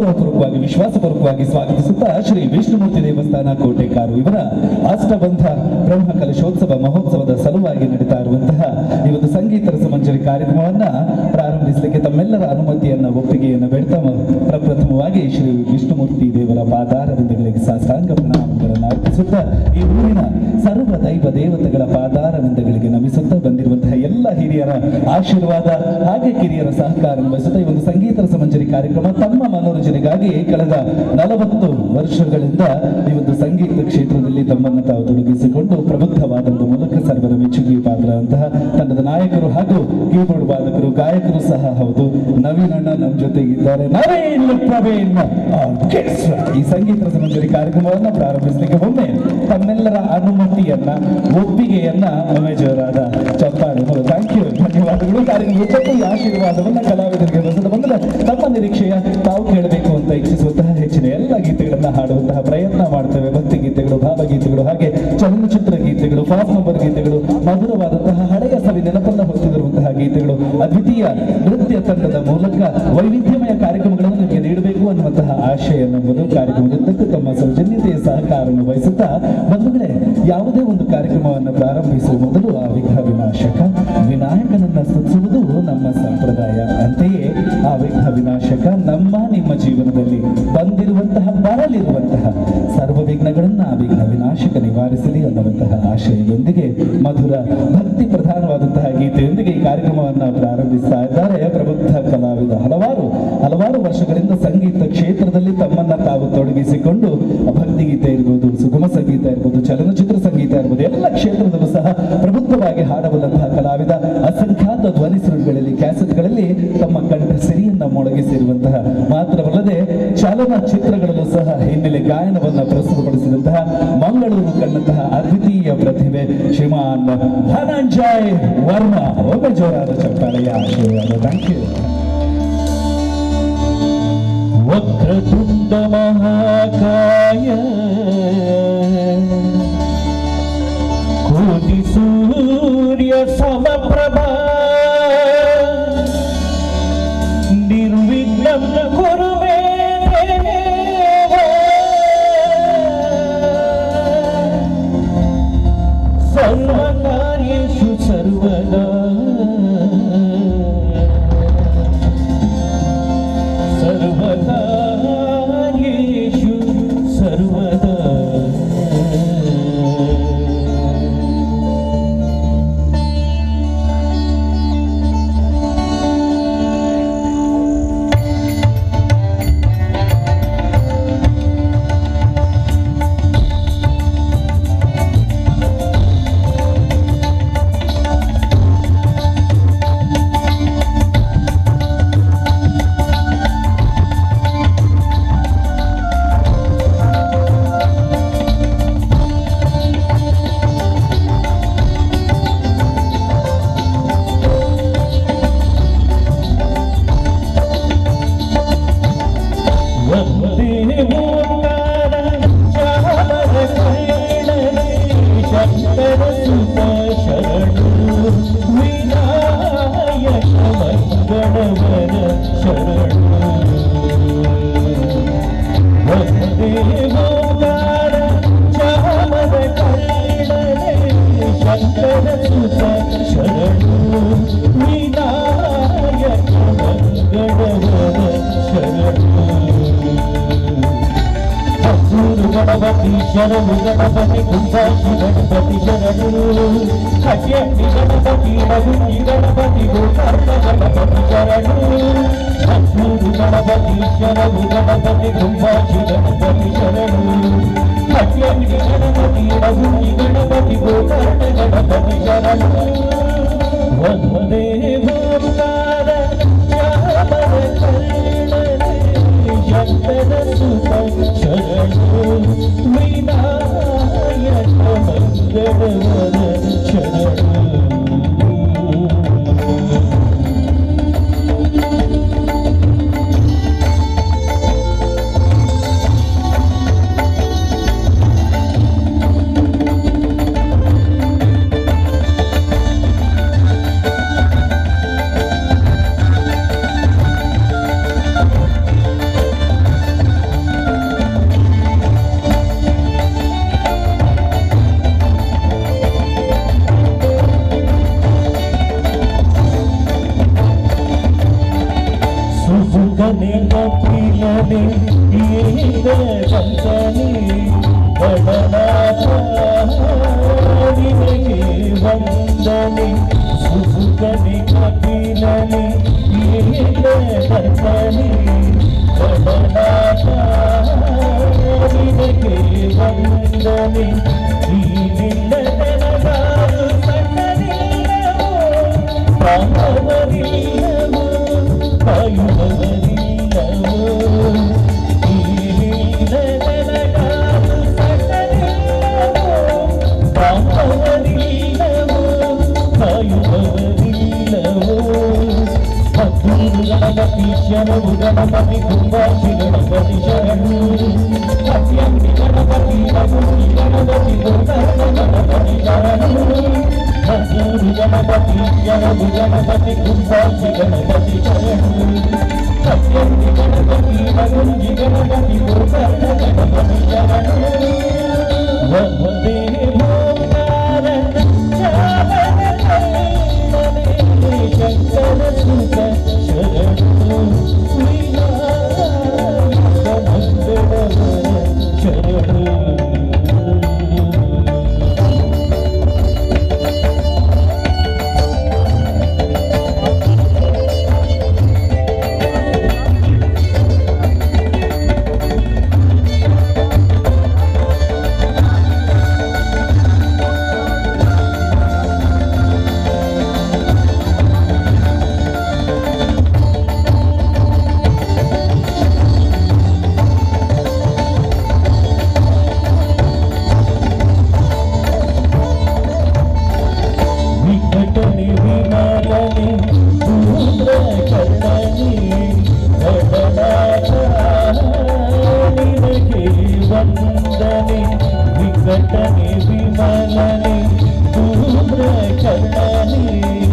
ಗೌರವಪೂರ್ವಕವಾಗಿ ವಿಶ್ವಾಸಪೂರ್ವಕವಾಗಿ ಸ್ವಾಗತಿಸುತ್ತಾ ಶ್ರೀ ವಿಷ್ಣುಮೂರ್ತಿ ದೇವಸ್ಥಾನ ಕೋಟೆಕಾರು ಇವರ ಅಷ್ಟಬಂಧ ಬ್ರಹ್ಮ ಕಲಶೋತ್ಸವ ಮಹೋತ್ಸವದ ಸಲುವಾಗಿ ನಡೀತಾ ಇರುವಂತಹ ಈ ಒಂದು ಸಂಗೀತ ರಸಮಂಜರಿ ಕಾರ್ಯಕ್ರಮವನ್ನ ಪ್ರಾರಂಭಿಸಲಿಕ್ಕೆ ತಮ್ಮೆಲ್ಲರ ಅನುಮತಿಯನ್ನ ಒಪ್ಪಿಗೆಯನ್ನು ಬೇಡ್ತಾ ಮ- ಪ್ರಪ್ರಥಮವಾಗಿ ಶ್ರೀ ವಿಷ್ಣುಮೂರ್ತಿ ದೇವರ ಪಾದಾರ ಬಿಂದುಗಳಿಗೆ ಸಾಷ್ಟಾಂಗ ಪ್ರಣಾಮಗಳನ್ನು ಅರ್ಪಿಸುತ್ತಾ ಈ ಊರಿನ ಸರ್ವ ದೈವ ದೇವತೆಗಳ ಪಾದಾರ ಬಿಂದುಗಳಿಗೆ ನಮಿಸುತ್ತಾ ಬಂದಿರುವಂತಹ ಎಲ್ಲ ಹಿರಿಯರ ಆಶೀರ್ವಾದ ಹಾಗೆ ಕಿರಿಯರ ಸಹಕಾರ ವಹಿಸುತ್ತಾ ಈ ಒಂದು ಸಂಗೀತ ರಸಮಂಜರಿ ಕಾರ್ಯಕ್ರಮ ತಮ್ಮ ಮನೋರಂಜನೆಗಾಗಿ ಕಳೆದ ನಲವತ್ತು ವರ್ಷಗಳಿಂದ ಈ ಒಂದು ಸಂಗೀತ ಕ್ಷೇತ್ರದಲ್ಲಿ ತಮ್ಮನ್ನು ತಾವು ತೊಡಗಿಸಿಕೊಂಡು ಪ್ರಬುದ್ಧವಾದಂತಹ ಮೂಲಕ ಸರ್ವರ ಮೆಚ್ಚುಗೆ ಪಾತ್ರರಂತಹ ತಂಡದ ನಾಯಕರು ಹಾಗೂ ಕೀಬೋರ್ಡ್ ವಾದಕರು ಗಾಯಕರು ಸಹ ಹೌದು ನವೀನ್ ಅಣ್ಣ ನಮ್ಮ ಜೊತೆಗಿದ್ದಾರೆ ನವೀನ್ ಪ್ರವೀಣ್ ಆರ್ಕೆಸ್ಟ್ರಾ ಈ ಸಂಗೀತ ರಸಮಂಜರಿ ಕಾರ್ಯಕ್ರಮವನ್ನು ಪ್ರಾರಂಭಿಸಲಿಕ್ಕೆ ಒಮ್ಮೆ ತಮ್ಮೆಲ್ಲರ ಅನುಮತಿಯನ್ನ ಒಪ್ಪಿಗೆಯನ್ನ ಒಮ್ಮೆ ಜೋರಾದ ಚಪ್ಪಾಳೆ ಥ್ಯಾಂಕ್ ಯು ಧನ್ಯವಾದಗಳು ಕಾರ್ಯಕ್ರಮ ಉದ್ದಕ್ಕೂ ಈ ಆಶೀರ್ವಾದವನ್ನ ಕಲಾವಿದರಿಗೆ ಬಸದ ಬಂದರೆ ತಮ್ಮ ನಿರೀಕ್ಷೆಯ ತಾವು ಕೇಳಬೇಕು ಅಂತ ಇಚ್ಛಿಸುವಂತಹ ಹೆಚ್ಚಿನ ಎಲ್ಲ ಗೀತೆಗಳನ್ನ ಹಾಡುವಂತಹ ಪ್ರಯತ್ನ ಮಾಡ್ತೇವೆ ಭಕ್ತಿ ಗೀತೆಗಳು ಭಾವಗೀತೆಗಳು ಹಾಗೆ ಚಲನಚಿತ್ರ ಗೀತೆಗಳು ಫಾಸ್ಟ್ ನಂಬರ್ ಗೀತೆಗಳು ಮಧುರವಾದಂತಹ ಹಳೆಯ ಸವಿ ನೆನಪನ್ನ ಹೊತ್ತಿರುವಂತಹ ಗೀತೆಗಳು ಅದ್ವಿತೀಯ ನೃತ್ಯ ತಂಡದ ಮೂಲಕ ವೈವಿಧ್ಯಮಯ ಕಾರ್ಯಕ್ರಮಗಳನ್ನು ನಿಮಗೆ ನೀಡಬೇಕು ಅನ್ನುವಂತಹ ಆಶಯ ಎಂಬುದು ಕಾರ್ಯಕ್ರಮದುದ್ದಕ್ಕೂ ತಮ್ಮ ಸೌಜನ್ಯತೆಯ ಸಹಕಾರವನ್ನು ವಹಿಸುತ್ತಾ ಬಂಧುಗಳೇ ಯಾವುದೇ ಒಂದು ಕಾರ್ಯಕ್ರಮವನ್ನು ಪ್ರಾರಂಭಿಸುವ ಮೊದಲು ಆ ವಿಘ್ನ ವಿನಾಶಕ ವಿನಾಯಕನನ್ನ ಸ್ತುತಿಸುವುದು ನಮ್ಮ ಸಂಪ್ರದಾಯ ಅಂತೆಯೇ ಆ ವಿಘ್ನ ವಿನಾಶಕ ನಮ್ಮ ನಿಮ್ಮ ಜೀವನದಲ್ಲಿ ಬಂದಿರುವಂತಹ ಬರಲಿರುವಂತಹ ಸರ್ವ ವಿಘ್ನಗಳನ್ನ ಆ ವಿಘ್ನ ವಿನಾಶಕ ನಿವಾರಿಸಲಿ ಅನ್ನುವಂತಹ ಆಶಯದೊಂದಿಗೆ ಮಧುರ ಭಕ್ತಿ ಪ್ರಧಾನವಾದಂತಹ ಗೀತೆಯೊಂದಿಗೆ ಈ ಕಾರ್ಯಕ್ರಮವನ್ನು ಪ್ರಾರಂಭಿಸ್ತಾ ಇದ್ದಾರೆ ಪ್ರಬುದ್ಧ ಕಲಾವಿದ ಹಲವಾರು ಹಲವಾರು ವರ್ಷಗಳಿಂದ ಸಂಗೀತ ಕ್ಷೇತ್ರದಲ್ಲಿ ತಮ್ಮನ್ನ ತಾವು ತೊಡಗಿಸಿಕೊಂಡು ಭಕ್ತಿ ಗೀತೆ ಇರ್ಬೋದು ಸುಗಮ ಸಂಗೀತ ಇರ್ಬೋದು ಚಲನಚಿತ್ರ ಸಂಗೀತ ಇರ್ಬೋದು ಎಲ್ಲ ಕ್ಷೇತ್ರದಲ್ಲೂ ಸಹ ಪ್ರಬುದ್ಧವಾಗಿ ಹಾಡಬಲ್ಲಂತಹ ಕಲಾವಿದ ಅಸಂಖ್ಯಾತ ಧ್ವನಿ ಸುರುಳಿಗಳಲ್ಲಿ ಕ್ಯಾಸೆಟ್ಗಳಲ್ಲಿ ತಮ್ಮ ಕಂಠ ಸಿರಿಯನ್ನ ಮೊಳಗಿಸಿರುವಂತಹ ಮಾತ್ರವಲ್ಲದೆ ಚಲನಚಿತ್ರಗಳಲ್ಲೂ ಸಹ ಹಿನ್ನೆಲೆ ಗಾಯನವನ್ನ ಪ್ರಸ್ತುತಪಡಿಸಿದಂತಹ ಮಂಗಳೂರು ಕಂಡಂತಹ ಅದ್ವಿತೀಯ ಪ್ರತಿಭೆ ಶ್ರೀಮಾನ್ ಧನಂಜಯ್ ವರ್ಮಾ ಒಮ್ಮೆ ಜೋರಾದ ಚಪ್ಪಾಳೆಯ ಆಶೀರ್ವಾದ ಥ್ಯಾಂಕ್ ಯು ವಕ್ರತುಂಡ ಮಹಾಕಾಯ ಕೋಟಿ ಸೂರ್ಯ ಸಮಪ್ರಭಾ ನಿರ್ವಿಘ್ನಂ ಕುರು ಮೇ ದೇವ ಸರ್ವಕಾರ್ಯೇಷು ಸರ್ವದಾ सर्वकार्येषु सर्वदा ವಂದೇ ಓಂಕಾರ ಚಾಮರ ಕೈಣನೆ ಶಂಕರ ಸುತ ಶರಣು ವಿನಾಯಕ ಮಂಗಳವರ ಶರಣು ವಂದೇ ಓಂಕಾರ ಚಾಮರ ಕೈಣನೆ ಶಂಕರ ಸುತ ಶರಣು ವಿನಾಯಕ ಮಂಗಳವರ ಶರಣು ಹಸೂರು ಗಣಪತಿ ಶರಣು ಗಣಪತಿ ಕುಂಭಾಷಿ ಗಣಪತಿ ಶರಣು ಹಟ್ಟಿ ಗಣಪತಿ ರಘುನಿ ಗಣಪತಿ ಗೋಕರ್ಣ ಗಣಪತಿ ಶರಣು ಹಸೂರು ಗಣಪತಿ ಶರಣು ಗಣಪತಿ ಕುಂಭಾಷಿ ಗಣಪತಿ ಶರಣು ಹಟ್ಟಿ ಗಣಪತಿ ರಘುನಿ ಗಣಪತಿ ಗೋಕರ್ಣ ಗಣಪತಿ ಶರಣು ವಂದೇ ಓಂಕಾರ ಚಾಮರ ಕರ್ಣನೆ ಶಂಕರ ಸುತ ಶರಣು ವಿನಾಯಕ ಮಂಗಳವರ ಶರಣು ಗಣಪತಿ ಕುಂಬಾಶಿ ಗಣಪತಿ ಶರಣು ಅತ್ಯಂತಿ ಗಣಪತಿ ರಘುನಿ ಗಣಪತಿ ಗೋಕರ್ಣ ಗಣಪತಿ ಶರಣು ಹಸೂರು ಗಣಪತಿ ಶರಣು ಗಣಪತಿ ಕುಂಬಾಶಿ ಗಣಪತಿ ಶರಣು ಅತ್ಯಂತಿ ಗಣಪತಿ ರಘುನಿ ಗಣಪತಿ ಗೋಕರ್ಣ ಗಣಪತಿ ಶರಣು ವಂದೇ ಭೂತಾರ ಶಂಕರ ಸುತ ಶರಣು ವಿನಾಯಕ ಮಂಗಳವರ ಶರಣು ವಿಕಟನೆ ವಿಮಾನನೆ ದೂರ ಕರ್ಣನೆ ನಿನಗೆ ವಂದನೆ ವಿಕಟನೆ ವಿಮಾನನೆ ದೂರ ಕರ್ಣನೆ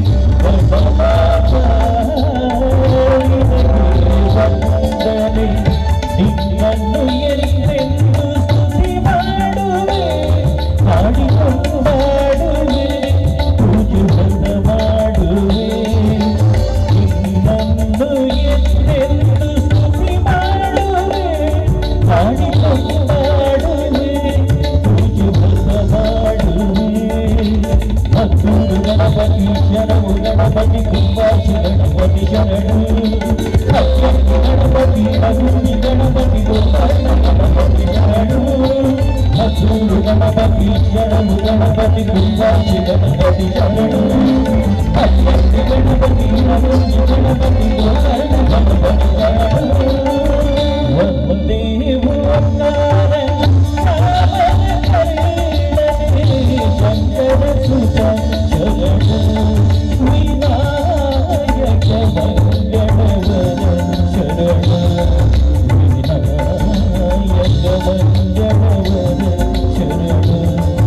ವಂದನೆ ನಿನ್ನನ್ನು ಎಂದೆಂದು ಸ್ತುತಿ ಮಾಡುವೆ ಹಾಡಿಕೊಂಡು ಮಾಡುವೆ ಪೂಜೆ ಬಂದ ಮಾಡುವೆ ನಿನ್ನನ್ನು ಎಂದೆಂದು ಸ್ತುತಿ ಮಾಡುವೆ ಹಾಡಿಕೊಂಡು ಮಾಡುವೆ ಪೂಜೆ ಬಂದ ಮಾಡುವೆ ಹತ್ತೂರು ಗಣಪತಿ ಶರಣು ಗಣಪತಿ ಕುಂಬಾಶಿ ಗಣಪತಿ ಶರಣು ಅತ್ಯಂತ ಗಣಪತಿ ಅಗುಣಿ ಗಣಪತಿ ಗೋಕರ್ಣ ಗಣಪತಿ ಶರಣು ಹತ್ತೂರು ಗಣಪತಿ ಶರಣು ಗಣಪತಿ ಕುಂಬಾಶಿ ಗಣಪತಿ ಶರಣು ಅತ್ಯಂತ ಗಣಪತಿ ಅಗುಣಿ ಗಣಪತಿ ಗೋಕರ್ಣ ಗಣಪತಿ ಶರಣು ಒಂದೇ ಓಂಕಾರ ಶಂಕರ ಸುತ ಶರಣು ವಿನಾಯಕ ಮಂಗಳವರ ಶರಣು ವಿನಾಯಕ ಮಂಗಳವರ ಶರಣು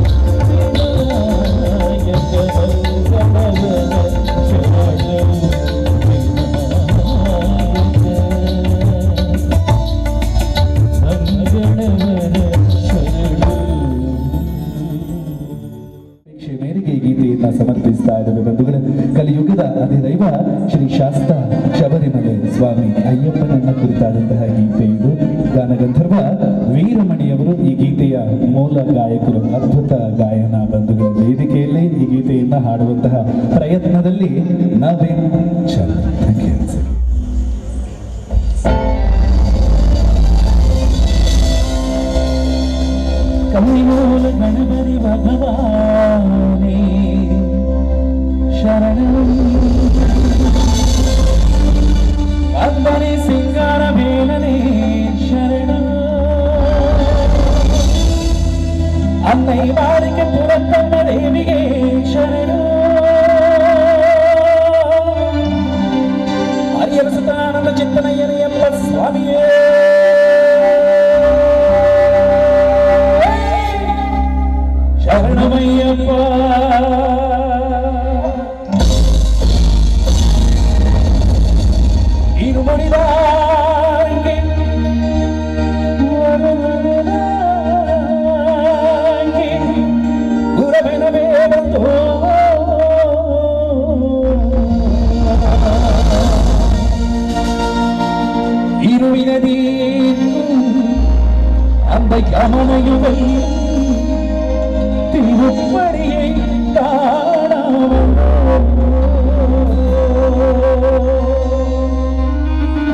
ವಿನಾಯಕ ಮಂಗಳವರ ಶರಣು ಅಪೇಕ್ಷೆ ಮೇರೆಗೆ ಈ ಗೀತೆಯನ್ನ ಸಮರ್ಪಿಸ್ತಾ ಇದ್ದೇವೆ ಬಂಧುಗಳೇ ಕಲಿಯುಗದ ಅಧಿದೈವ ಶ್ರೀ ಶಾಸ್ತ ಶಬರಿಮಲೆ ಸ್ವಾಮಿ ಅಯ್ಯಪ್ಪನನ್ನ ಕುರಿತಾದಂತಹ ಗೀತೆ ಇದು ಗಾನಗಂಧರ್ವ ವೀರಮಣಿಯವರು ಈ ಗೀತೆಯ ಮೂಲ ಗಾಯಕರು ಅದ್ಭುತ ಗಾಯನ ಬಂಧುಗಳ ವೇದಿಕೆಯಲ್ಲೇ ಈ ಗೀತೆಯನ್ನ ಹಾಡುವಂತಹ ಪ್ರಯತ್ನದಲ್ಲಿ ನವೀನ್ ಚಂದ್ Thank you. ಕಲ್ಲಿಮೂಲ ಗಣಪತಿ ಭಗವಾನೇ ಶರಣಂ ಅಬ್ಬರಿ ಸಿಂಗಾರ ಬೇಲನೆ ಶರಣ ಅನ್ನೈ ಬಾರಿಗೆ ಪುರತ್ತಮ್ಮ ದೇವಿಗೆ ಶರಣ ಹರಿಯರ ಸುತಾನಂದ ಚಿತ್ತನಯ್ಯನೆಯಪ್ಪ ಸ್ವಾಮಿಯೇ ಶರಣಮಯ್ಯಪ್ಪ ನೀನು ಮಡಿದಾಂಗೆ ಗುರಬೆನಬೇ ಬಂದು ഇരുവിനദീ அந்த யமனையுவை திருப்படியை காணாமல்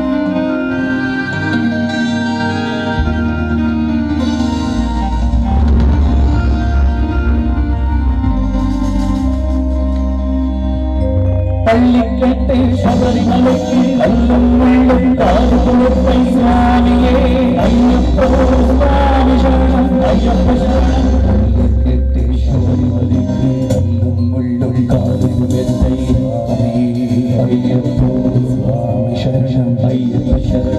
பள்ளிக்கட்டை சபரிமலைக்கு அல்லும் உள்ளும் காது கொடுப்பை சுவாமியே ஐயப்போ சுவாமி சரணம் ஐயப்ப சரணம் பள்ளிக்கட்டை சபரிமலைக்கு அல்லும் உள்ளும் காது மெத்தை ஐயப்போ சுவாமி சரணம் ஐயப்ப சரணம்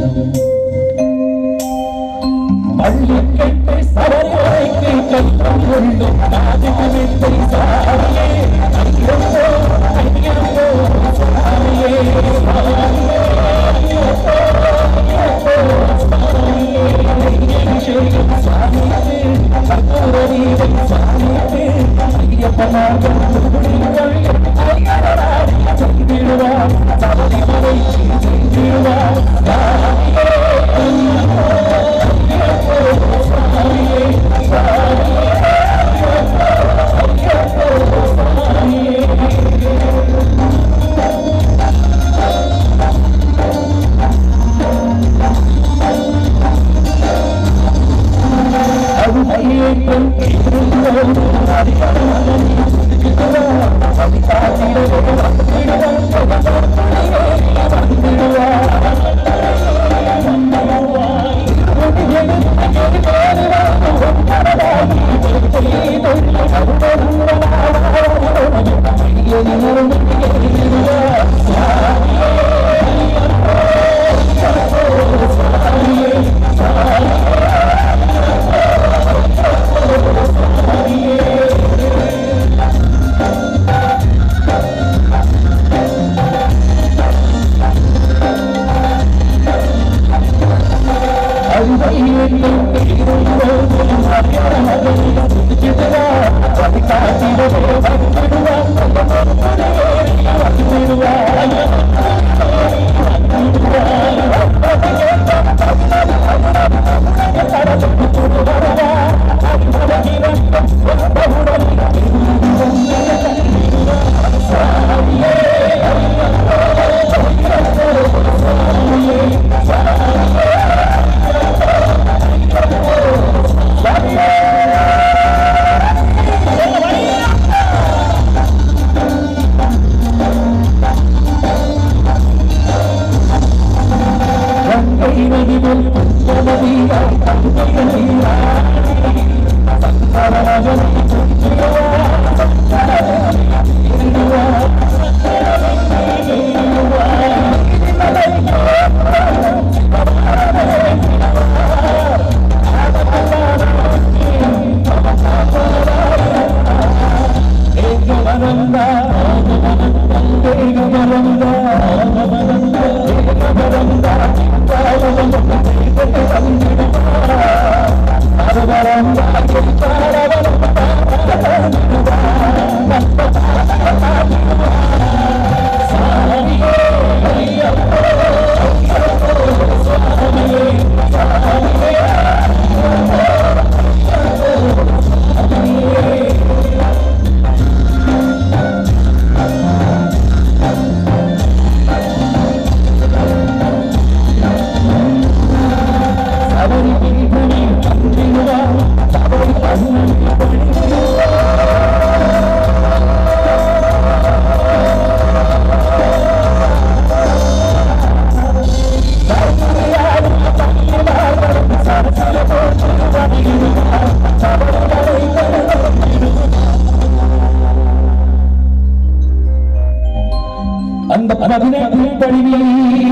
அந்த பதினெட்டு படிவில்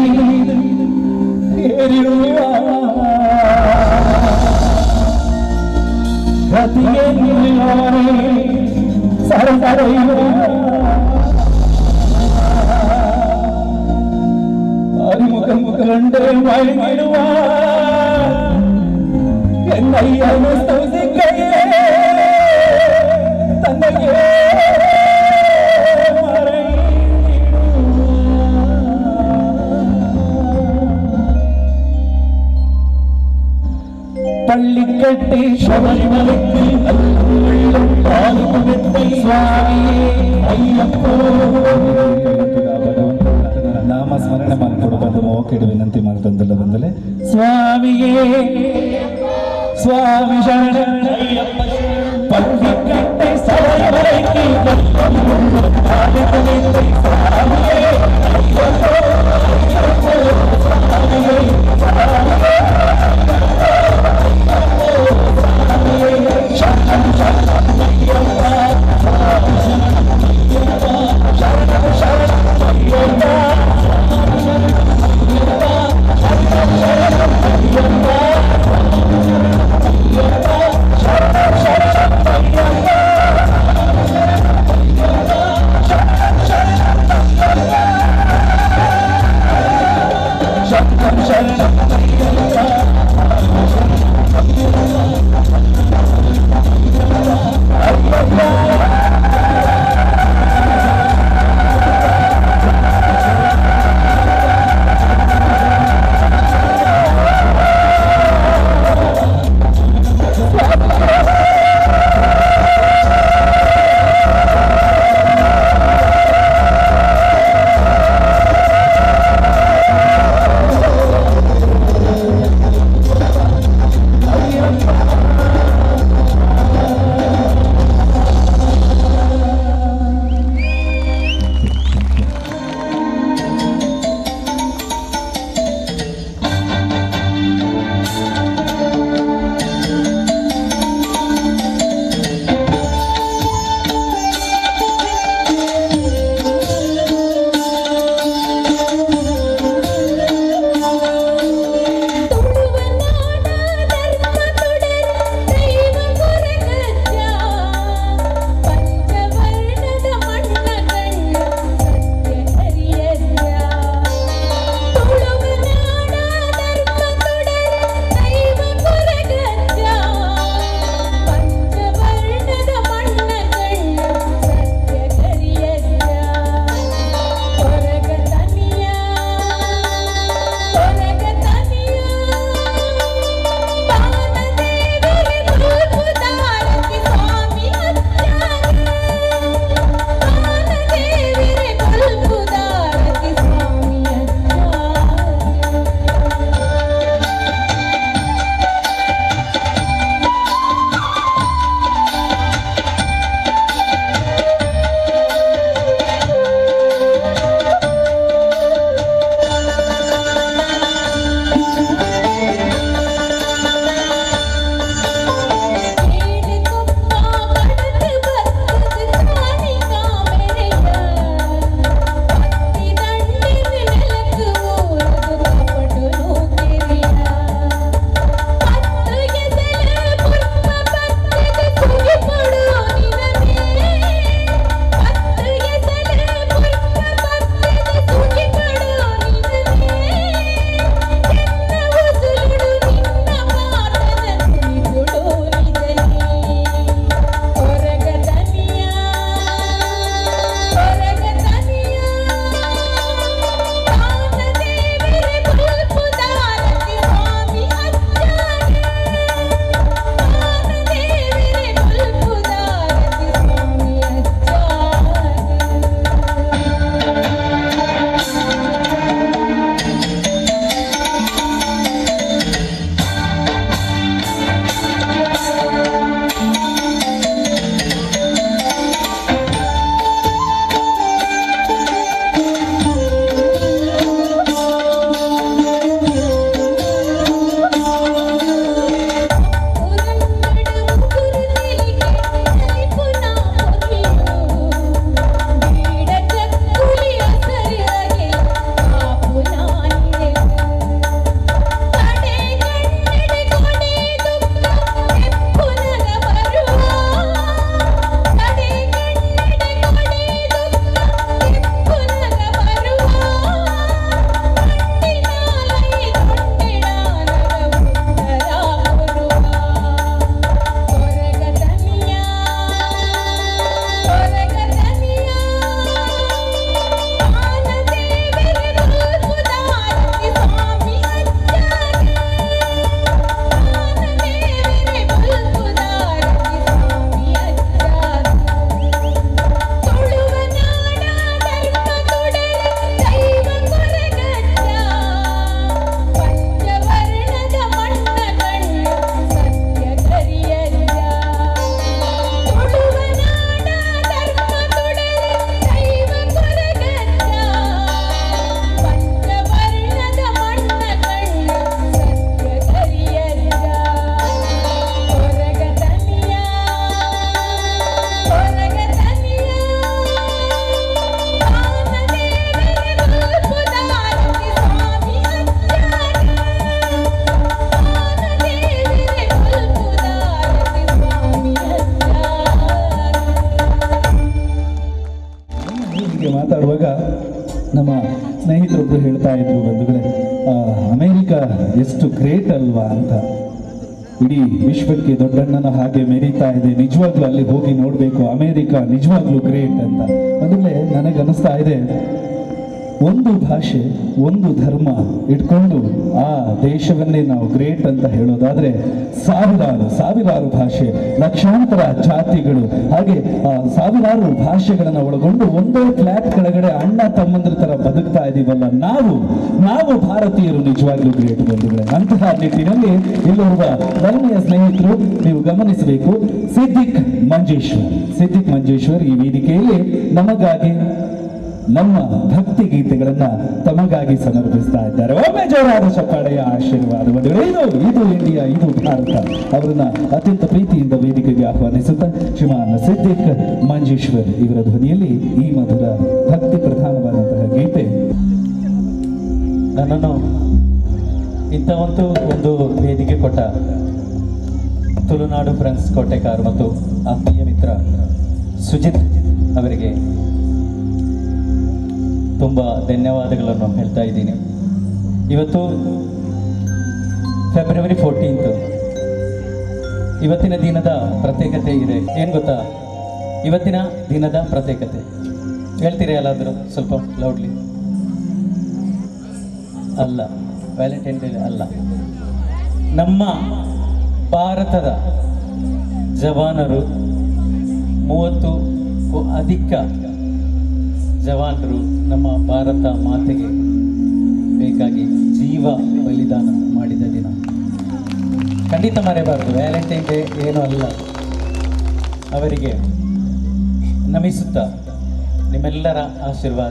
ஏறிடுவார் கதியே அறிமுகம் கண்டு மயங்கிடுவார் என்னை அனுசரிக்கையே தன்னையே பள்ளிக்கட்டி சபரிமலைக்கு அல்லும் பாதுகாப்பை சுவாமியே ஐயப்போ ನಾಮ ಸ್ಮರಣೆ ಮಾಡಿಕೊಡಬಾರ್ದು ಮೋಕೆಡು ವಿನಂತಿ ಮಾಡಿದಂದೆಲ್ಲ ಬಂದಲೆ சுவாமியே சுவாமி சரண பள்ளிக்கட்டை சபரிமலைக்கு பாதுகாப்பை சுவாமியே ಮಾತಾಡುವಾಗ ನಮ್ಮ ಸ್ನೇಹಿತರೊಬ್ರು ಹೇಳ್ತಾ ಇದ್ರು ಬಂಧುಗಳೇ ಆ, ಅಮೇರಿಕ ಎಷ್ಟು ಗ್ರೇಟ್ ಅಲ್ವಾ ಅಂತ ಇಡೀ ವಿಶ್ವಕ್ಕೆ ದೊಡ್ಡಣ್ಣನ ಹಾಗೆ ಮೆರೀತಾ ಇದೆ ನಿಜವಾಗ್ಲೂ ಅಲ್ಲಿ ಹೋಗಿ ನೋಡಬೇಕು ಅಮೇರಿಕ ನಿಜವಾಗ್ಲೂ ಗ್ರೇಟ್ ಅಂತ ಅಂದ್ರೆ ನನಗೆ ಅನಿಸ್ತಾ ಇದೆ ಒಂದು ಭಾಷೆ ಒಂದು ಧರ್ಮ ಇಟ್ಕೊಂಡು ಆ ದೇಶವನ್ನೇ ನಾವು ಗ್ರೇಟ್ ಅಂತ ಹೇಳೋದಾದ್ರೆ ಸಾವಿರಾರು ಸಾವಿರಾರು ಭಾಷೆ ಲಕ್ಷಾಂತರ ಜಾತಿಗಳು ಹಾಗೆ ಆ ಸಾವಿರಾರು ಭಾಷೆಗಳನ್ನು ಒಳಗೊಂಡು ಒಂದೇ ಫ್ಲಾಟ್ ಕೆಳಗಡೆ ಅಣ್ಣ ತಮ್ಮಂದ್ರ ತರ ಬದುಕ್ತಾ ಇದೀವಲ್ಲ ನಾವು ನಾವು ಭಾರತೀಯರು ನಿಜವಾಗ್ಲೂ ಗ್ರೇಟ್ ಬಂಧುಗಳೇ ಅಂತಹ ನಿಟ್ಟಿನಲ್ಲಿ ಇಲ್ಲಿರುವ ಧರ್ಮೀಯ ಸ್ನೇಹಿತರು ನೀವು ಗಮನಿಸಬೇಕು ಸಿದ್ದಿಕ್ ಮಂಜೇಶ್ವರ್ ಸಿದ್ದಿಕ್ ಮಂಜೇಶ್ವರ್ ಈ ವೇದಿಕೆಯಲ್ಲಿ ನಮಗಾಗಿ ನಮ್ಮ ಭಕ್ತಿ ಗೀತೆಗಳನ್ನ ತಮಗಾಗಿ ಸಮರ್ಪಿಸ್ತಾ ಇದ್ದಾರೆ ಒಮ್ಮೆ ಜೋರಾದ ಚಪ್ಪಾಳೆಯ ಆಶೀರ್ವಾದ ಬಂಧುಗಳೇ. ಇದು ಇದು ಇಂಡಿಯಾ ಇದು ಭಾರತ ಅವರನ್ನ ಅತ್ಯಂತ ಪ್ರೀತಿಯಿಂದ ವೇದಿಕೆಗೆ ಆಹ್ವಾನಿಸುತ್ತಾ ಶ್ರೀಮಾನ್ ಸಿದ್ದಿಕ್ ಮಂಜೇಶ್ವರ್ ಇವರ ಧ್ವನಿಯಲ್ಲಿ ಈ ಮಧುರ ಭಕ್ತಿ ಪ್ರಧಾನವಾದಂತಹ ಗೀತೆ ನನ್ನನ್ನು ಇಂಥ ಒಂದು ಒಂದು ವೇದಿಕೆ ಕೊಟ್ಟ ತುಳುನಾಡು ಫ್ರೆಂಡ್ಸ್ ಕೋಟೆಕಾರ್ ಮತ್ತು ಆತ್ಮೀಯ ಮಿತ್ರ ಸುಜಿತ್ ಅವರಿಗೆ ತುಂಬ ಧನ್ಯವಾದಗಳನ್ನು ಹೇಳ್ತಾ ಇದ್ದೀನಿ ಇವತ್ತು ಫೆಬ್ರವರಿ ಫೋರ್ಟೀನ್ತು ಇವತ್ತಿನ ದಿನದ ಪ್ರತ್ಯೇಕತೆ ಇದೆ ಏನು ಗೊತ್ತಾ ಇವತ್ತಿನ ದಿನದ ಪ್ರತ್ಯೇಕತೆ ಹೇಳ್ತೀರಾ ಎಲ್ಲಾದರೂ ಸ್ವಲ್ಪ ಲೌಡ್ಲಿ ಅಲ್ಲ ವ್ಯಾಲೆಂಟೈನ್ ಡೇ ಅಲ್ಲ ನಮ್ಮ ಭಾರತದ ಜವಾನರು ಮೂವತ್ತು ಅಧಿಕ ಜವಾನರು ನಮ್ಮ ಭಾರತ ಮಾತೆಗೆ ಬೇಕಾಗಿ ಜೀವ ಬಲಿದಾನ ಮಾಡಿದ ದಿನ ಖಂಡಿತ ಮರೆಯಬಾರದು ವ್ಯಾಲೆಂಟೈನ್ ಡೇ ಏನೂ ಅಲ್ಲ ಅವರಿಗೆ ನಮಿಸುತ್ತಾ ನಿಮ್ಮೆಲ್ಲರ ಆಶೀರ್ವಾದ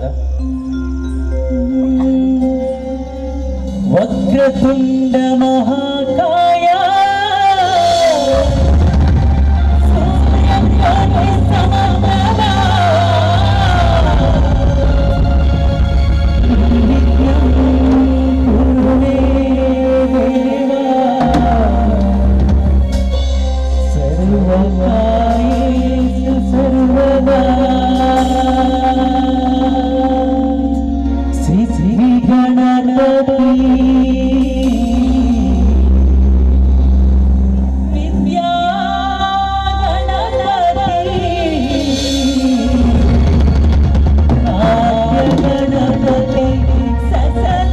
ವಕ್ರತುಂಡ ಮಹಾಕಾಯ ಶ್ರೀ ಶ್ರೀ ಗಣಪತಿ ವಿದ್ಯಾ ಗಣಪತಿ ಆದ್ಯ ಗಣಪತಿ ಸಕಲ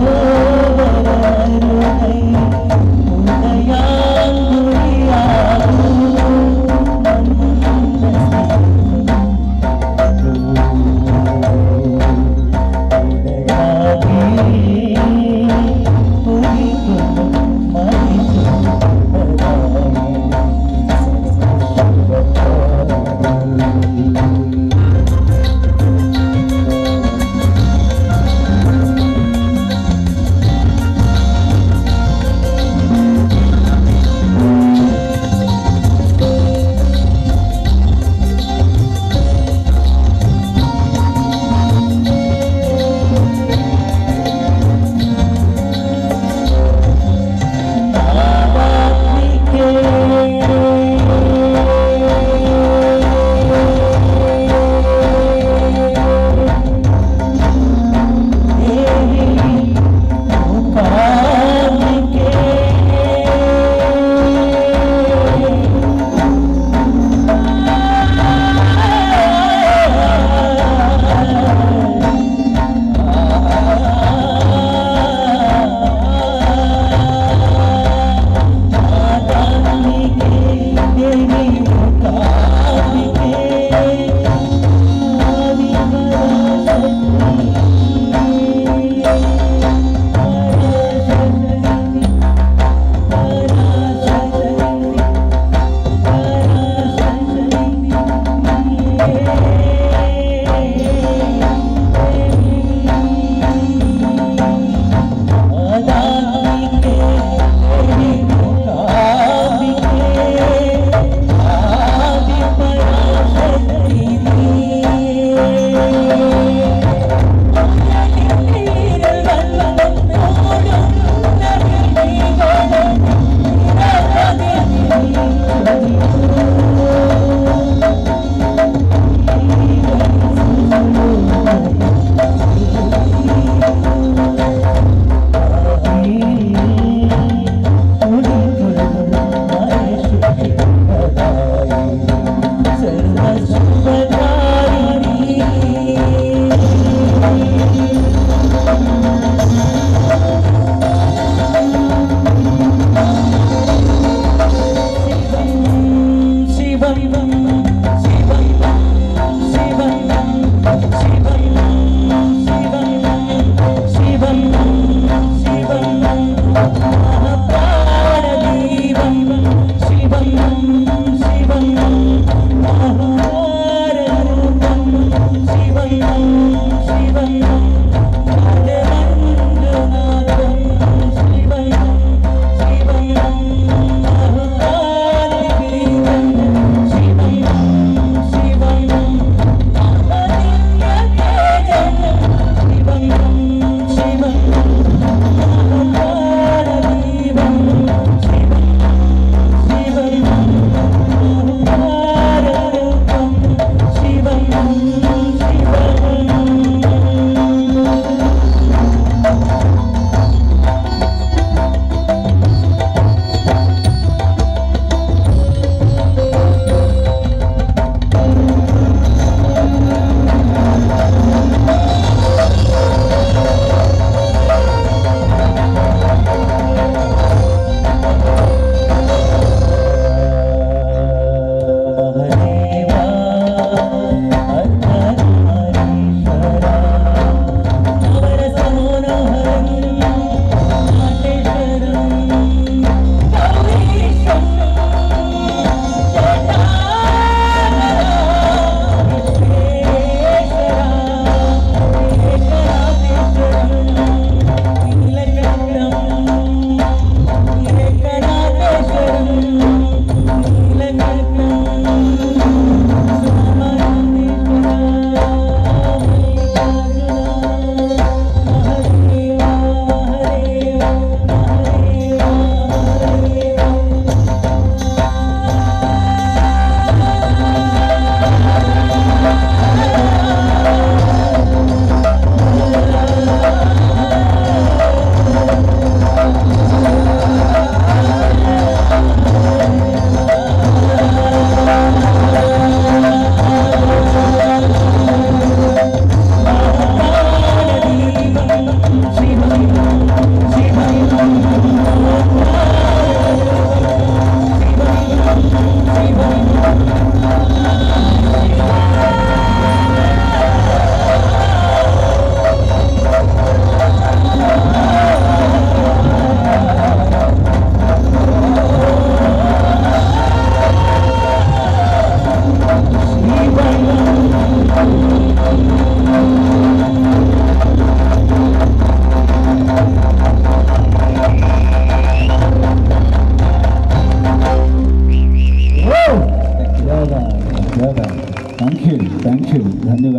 ಉದಯ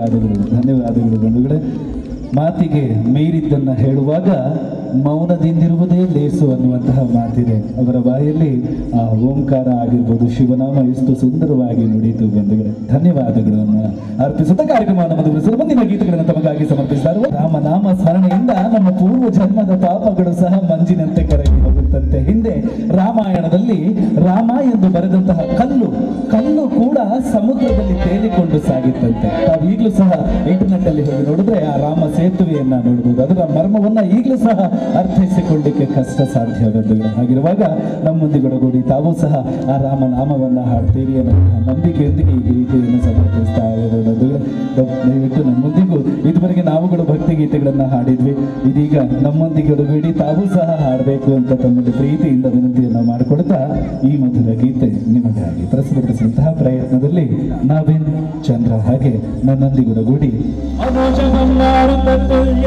ಧನ್ಯವಾದಗಳು ಧನ್ಯವಾದಗಳು ಬಂಧುಗಳೇ ಮಾತಿಗೆ ಮೀರಿದ್ದನ್ನ ಹೇಳುವಾಗ ಮೌನದಿಂದಿರುವುದೇ ಲೇಸು ಅನ್ನುವಂತಹ ಮಾತಿದೆ ಅವರ ಬಾಯಲ್ಲಿ ಆ ಓಂಕಾರ ಆಗಿರ್ಬೋದು ಶಿವನಾಮ ಎಷ್ಟು ಸುಂದರವಾಗಿ ನುಡಿಯಿತು ಬಂಧುಗಳೇ ಧನ್ಯವಾದಗಳನ್ನು ಅರ್ಪಿಸುತ್ತಾ ಕಾರ್ಯಕ್ರಮವನ್ನು ಮುಂದುವರಿಸಲು ಮುಂದಿನ ಗೀತೆಗಳನ್ನು ತಮಗಾಗಿ ಸಮರ್ಪಿಸ್ತಾ ಇರುವ ರಾಮನಾಮ ಸ್ಮರಣೆಯಿಂದ ನಮ್ಮ ಪೂರ್ವ ಜನ್ಮದ ಪಾಪಗಳು ಸಹ ಮಂಜಿನಂತೆ ಕರಗಿ ಹೋಗುತ್ತಂತೆ ಹಿಂದೆ ರಾಮಾಯಣದಲ್ಲಿ ರಾಮ ಎಂದು ಬರೆದಂತಹ ಕಲ್ಲು ಕಲ್ಲು ಕೂಡ ಸಮುದ್ರದಲ್ಲಿ ತೇಲಿಕೊಂಡು ಸಾಗಿತ್ತಂತೆ ತಾವು ಈಗಲೂ ಸಹ ಇಂಟರ್ನೆಟ್ ಅಲ್ಲಿ ಹೋಗಿ ನೋಡಿದ್ರೆ ಆ ರಾಮ ಸೇತುವೆಯನ್ನ ನೋಡಬಹುದು ಅದರ ಮರ್ಮವನ್ನ ಈಗಲೂ ಸಹ ಅರ್ಥೈಸಿಕೊಳ್ಳಿಕ್ಕೆ ಕಷ್ಟ ಸಾಧ್ಯ ಬಂಧುಗಳು ಹಾಗಿರುವಾಗ ನಮ್ಮೊಂದಿಗೊಡಗೂಡಿ ತಾವು ಸಹ ಆ ರಾಮನಾಮವನ್ನ ಹಾಡ್ತೀರಿ ಅನ್ನೋ ನಂಬಿಕೆಯೊಂದಿಗೆ ಈ ಗೀತೆಯನ್ನು ಸಮರ್ಪಿಸ್ತಾ ಇರೋದು ಬಂಧುಗಳೇ ದ- ದಯವಿಟ್ಟು ನಮ್ಮೊಂದಿಗೂ ಇದುವರೆಗೆ ನಾವುಗಳು ಭಕ್ತಿ ಗೀತೆಗಳನ್ನ ಹಾಡಿದ್ವಿ ಇದೀಗ ನಮ್ಮೊಂದಿಗೊಡಗೂಡಿ ತಾವು ಸಹ ಹಾಡಬೇಕು ಅಂತ ತಮ್ಮಲ್ಲಿ ಪ್ರೀತಿಯಿಂದ ವಿನಂತಿಯನ್ನ ಮಾಡಿಕೊಡ್ತಾ ಈ ಮಧುರ ಗೀತೆ ನಿಮಗಾಗಿ ಪ್ರಸ್ತುತಪಡಿಸಿದಂತಹ ಪ್ರಯತ್ನದಲ್ಲಿ ನವೀನ್ ಚಂದ್ರ ಹಾಗೆ ನನ್ನೊಂದಿಗೊಡಗೂಡಿ ಅನುಜ ಬಂಗಾರದ ತುಲ್ಯ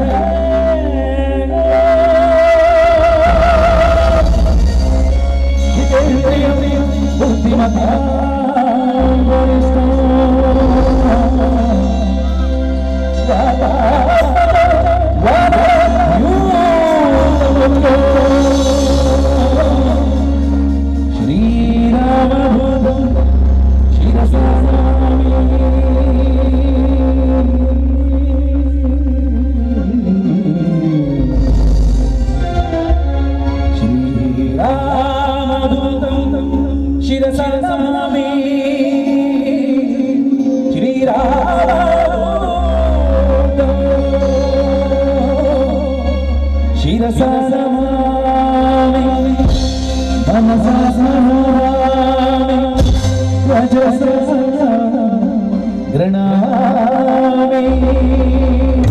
ಬುದ್ಧಿಮತ ಶ್ರೀರಾಮ ಶಿರಸಾಮಿ ಶಿರಸಾಮಿ ಮನಸಾಮಿ ಗೃಣಾಮಿ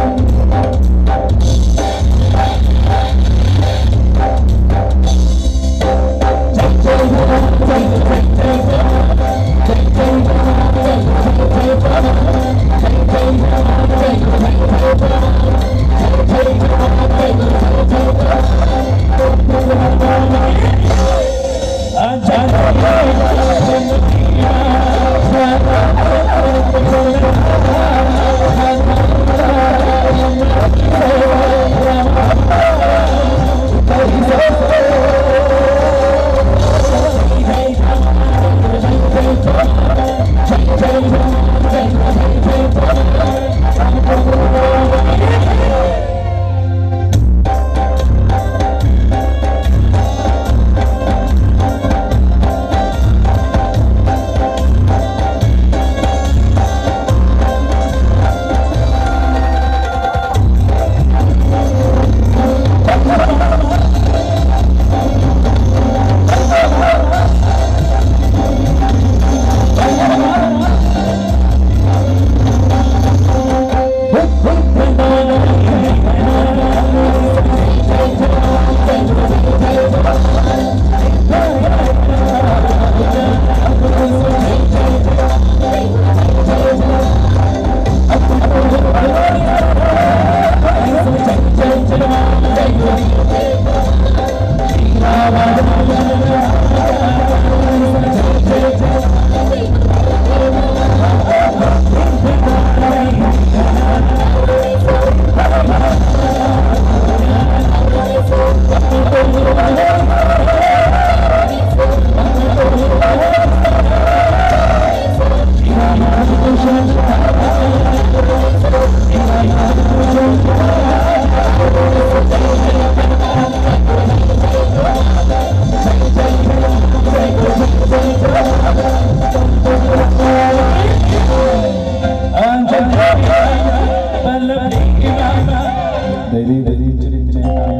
ಧೈರ್ಯ ಧೈರ್ಯ ಚಿರಿತ್ರೆ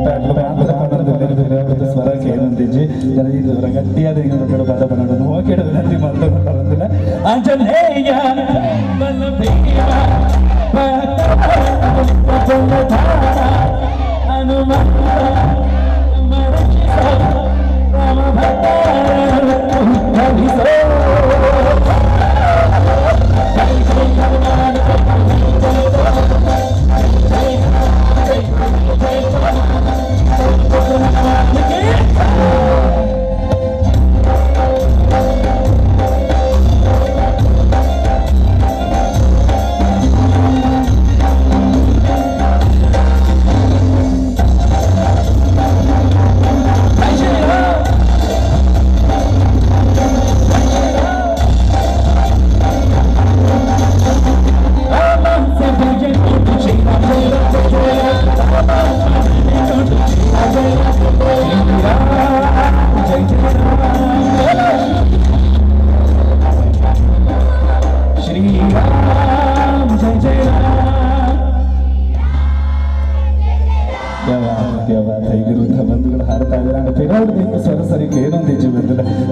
ಸ್ವರಕ್ಕೆ ಏನಂತಿಜ್ಜಿ ಜನರ ಗಟ್ಟಿಯಾದ ಹಿಂಗಡ ಪದ ಪನ್ನಡನ್ನು ಹೋಗಿ ವಿನಂತಿ ಮಾಡ್ತಾರೆ ಆಂಜನೇಯ ಬಲಭೀಮ ಹನುಮಂತ ಮರಚಿಸ ರಾಮ ಧೈರ್ಯ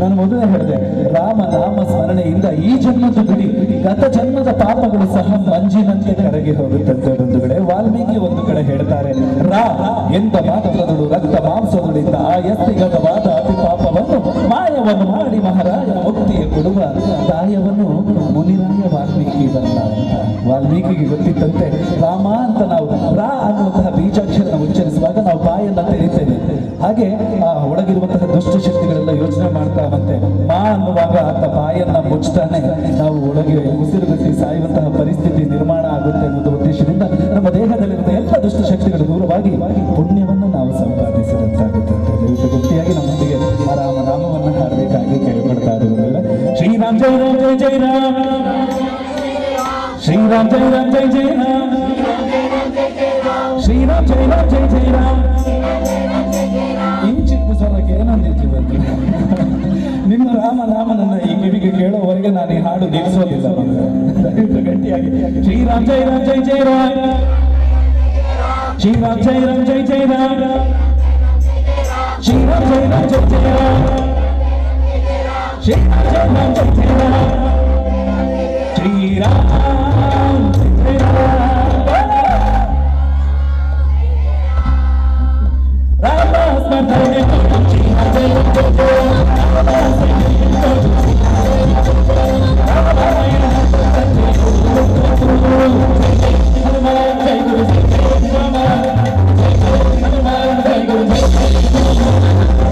ನಾನು ಮೊದಲೇ ಹೇಳಿದೆ ರಾಮ ನಾಮ ಸ್ಮರಣೆಯಿಂದ ಈ ಜನ್ಮದ ಬಿಡಿ ಗತ ಜನ್ಮದ ಪಾಪಗಳು ಸಹ ಮಂಜಿನಂತೆ ಕರಗಿ ಹೋಗುತ್ತಂತೆ ಬಂಧುಗಳೇ ವಾಲ್ಮೀಕಿ ಒಂದು ಕಡೆ ಹೇಳ್ತಾರೆ ರಾ ಎಂದ ಮಾತ್ರದಳು ರಕ್ತ ಮಾಂಸಗಳಿಂದ ಆ ಎಸ್ತಿಗತವಾದ ಅತಿ ಪಾಪವನ್ನು ಮಾಯವನ್ನು ಮಾಡಿ ಮಹಾರಾಜನ ಮುಕ್ತಿಯ ಕೊಡುವ ದಾಯವನ್ನು ಮುನಿರಾಯ ವಾಲ್ಮೀಕಿ ಬಲ್ಲ ಅಂತ ವಾಲ್ಮೀಕಿಗೆ ಗೊತ್ತಿತ್ತಂತೆ ರಾಮ ಅಂತ ನಾವು ರಾ ಅನ್ನುವಂತಹ ಬೀಜಾಕ್ಷರನ ಉಚ್ಚರಿಸುವಾಗ ನಾವು ಬಾಯನ್ನ ತೆರೀತೇವೆ ಹಾಗೆ ಆ ಒಳಗಿರುವಂತಹ ದುಷ್ಟ ಶಕ್ತಿಗಳೆಲ್ಲ ಯೋಚನೆ ಮಾಡ್ತಾ ಮತ್ತೆ ಮಾ ಅನ್ನುವಾಗ ಆತ ಬಾಯನ್ನ ಮುಚ್ತಾನೆ ನಾವು ಒಳಗೆ ಉಸಿರುಗಟ್ಟಿ ಸಾಯುವಂತಹ ಪರಿಸ್ಥಿತಿ ನಿರ್ಮಾಣ ಆಗುತ್ತೆ ಅನ್ನೋದು ಉದ್ದೇಶದಿಂದ ನಮ್ಮ ದೇಹದಲ್ಲಿರುವ ಎಲ್ಲ ದುಷ್ಟ ಶಕ್ತಿಗಳು ದೂರವಾಗಿ ಪುಣ್ಯವನ್ನು ನಾವು ಸಂಪಾದಿಸಿದಂತಾಗುತ್ತೆ ಅಂತ ದಯವಿಟ್ಟು ಗಟ್ಟಿಯಾಗಿ ನಮ್ಮೊಂದಿಗೆ ಆ ರಾಮ ನಾಮವನ್ನು ಹಾಡಬೇಕಾಗಿ ಕೇಳ್ಕೊಳ್ತಾ ಇರುವುದಿಲ್ಲ ಶ್ರೀರಾಮ್ ಜೈ ರಾಮ್ ಜೈ ಜೈ ರಾಮ್ ಶ್ರೀರಾಮ್ ಜೈ ರಾಮ್ ಜೈ ಜೈ ರಾಮ್ ಶ್ರೀರಾಮ್ ಜೈ ರಾಮ್ ಜೈ ಜೈ ರಾಮ್ ಇಂಚಿತ್ತು ಸ್ವರಕ್ಕೆ ಏನೊಂದಿತ್ತು ಬಂತು ನಿಮ್ಮ ರಾಮ ನಾಮನನ್ನ ಈ ಕಿವಿಗೆ ಕೇಳೋವರೆಗೆ ನಾನು ಈ ಹಾಡು ನಿಲ್ಲಿಸೋದಿಲ್ಲ ಮಗನೇ. ದಯವಿಟ್ಟು ಗಟ್ಟಿಯಾಗಿ ಶ್ರೀರಾಮ್ ಜೈ ರಾಮ್ ಜೈ ಜೈ ರಾಮ್ ಶ್ರೀರಾಮ್ ಜೈ ರಾಮ್ ಜೈ ಜೈ ರಾಮ್ ಶ್ರೀರಾಮ್ ಜೈ ರಾಮ್ ಜೈ ಜೈ ರಾಮ್ ಶ್ರೀರಾಮ್ ಜೈ ರಾಮ್ ಜೈ ಜೈ ರಾಮ್ ಶ್ರೀರಾಮ್ ಜೈ ಜೈ ರಾಮ ರಾಮ ಸ್ಮರಣೆ ಶ್ರೀರಾಮ್ ಜೈ ರಾಮ್ ಜೈ ಜೈ ರಾಮ್ ಹನುಮಾನ್ ಜೈ ಗುರು ಜೈ ಹನುಮಾನ್ ಹನುಮಾನ್ ಜೈ ಗುರು ಜೈ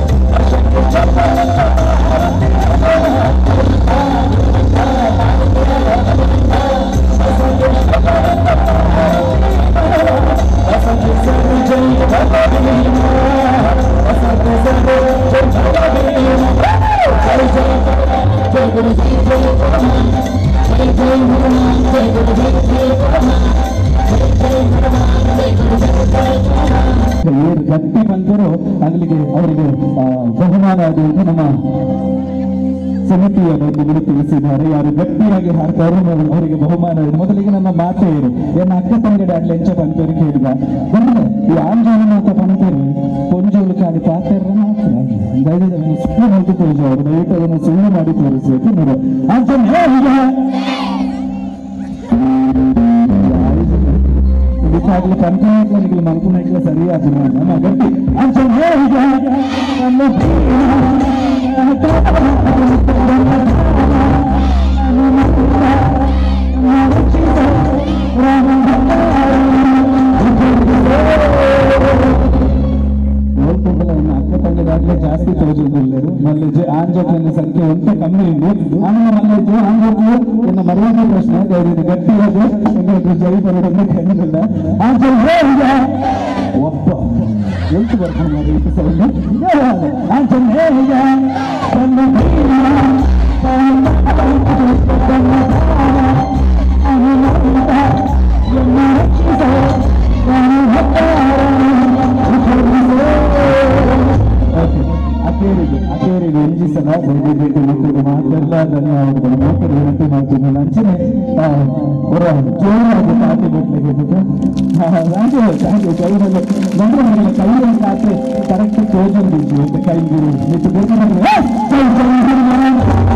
ಏನು ಗಟ್ಟಿ ಬಂದರೂ ಅಲ್ಲಿಗೆ ಅವರಿಗೆ ಆ, ಬಹುಮಾನ ಅದು ಅಂತ ನಮ್ಮ ಸಮಿತಿಯ ಬಂಧುಗಳು ತಿಳಿಸಿದ್ದಾರೆ ಯಾರು ಗಟ್ಟಿಯಾಗಿ ಹಾಡ್ತಾರೋ ಅವರು- ಅವರಿಗೆ ಬಹುಮಾನ ಇದೆ. ಮೊದಲಿಗೆ ನಮ್ಮ ಮಾತೆಯರು ಎನ್ನ ಅಕ್ಕ ತಂಗಡಿ ಅಡ್ಲ ಎಂಚ ಪಂತೇರು ಕೇಳಿದ ಬಂದ್ರೆ ಈ ಆಂಜೋನ ಮಾತ ಪಂತೇರು ಕೊಂಜೋಲು ಕಾಡಿ ಪಾತೆರ ಮಾತ್ರ ದಯವಿಟ್ಟು ಸುಳ್ಳು ಮಾಡಿ ತೋರಿಸಿ ಅವರು ದಯವಿಟ್ಟು ಅದನ್ನು ಸುಳ್ಳು ಮಾಡಿ ತೋರಿಸಬೇಕು ನೋಡು ಆಂಜನೇಯ ಇದಕ್ಕಾಗಲಿ ಪಂಚಾಯತ್ಗಳಿಗೆ ಮಲ್ಕೊಂಡ್ರೆ ಸರಿಯಾದ ನಮ್ಮ ಗಟ್ಟಿ ಆಂಜನೇಯ ನಮ್ಮ ನೋಡ್ಕೊಂಡಲ್ಲ ಅಕ್ಕ ತಂಗದಾಗ್ಲೇ ಜಾಸ್ತಿ ತೋಜುದಿಲ್ಲರು ಮಲ್ಲೆಜೆ ಆಂಜೋಟ್ಲಿನ ಸಂಖ್ಯೆ ಒಂಟ ಕಮ್ಮಿ ಉಂಟು ಆಮೇಲೆ ಮಲ್ಲೆಜೆ ಆಂಜೋಟ್ಲು ಇನ್ನು ಮರ್ಯಾದೆ ಪ್ರಶ್ನೆ ಗೌರಿ ಗಟ್ಟಿಯಾಗಿ ಎಂಗು ಜೈ ಬರೋದನ್ನು ಕಣ್ಣಿಲ್ಲ ಆಂಜನೇಯ ಒಬ್ಬ ಎಂಟು ಬರ್ಕೊಂಡು ಮಾಡಿ ಇಟ್ಟು ಸೌಂಡ್ ಆಂಜನೇಯ ತನ್ನ ಭೀಮ, ತನ್ನ ತನ್ನ ಹನುಮಂತ ಎನ್ನ ರಕ್ಷಿಸ ಅಕ್ಕೇರಿಗೆ ಅಕ್ಕೇರಿಗೆ ಎಂಜಿಸಲ ದಯವಿಟ್ಟು ಮಕ್ಕಳಿಗೆ ಮಾತೆಲ್ಲ ಧನ್ಯವಾದಗಳು ಮಕ್ಕಳು ವಿನಂತಿ ಮಾಡ್ತೀನಿ ಅಂಚನೆ ಅವರ ಜೋರಾಗಿ ಪಾಟಿ ಬಿಡ್ಲಿಕ್ಕೆ ಥ್ಯಾಂಕ್ ಯು ಥ್ಯಾಂಕ್ ಯು ಕೈಯಲ್ಲಿ ಬಂದ್ರೆ ನನಗೆ ಕೈಯಲ್ಲಿ ಖಾತೆ ಕರೆಕ್ಟ್ ತೋಜೊಂದಿದ್ದು ಕೈಗೆ ನಿಂತು ಬೇಕು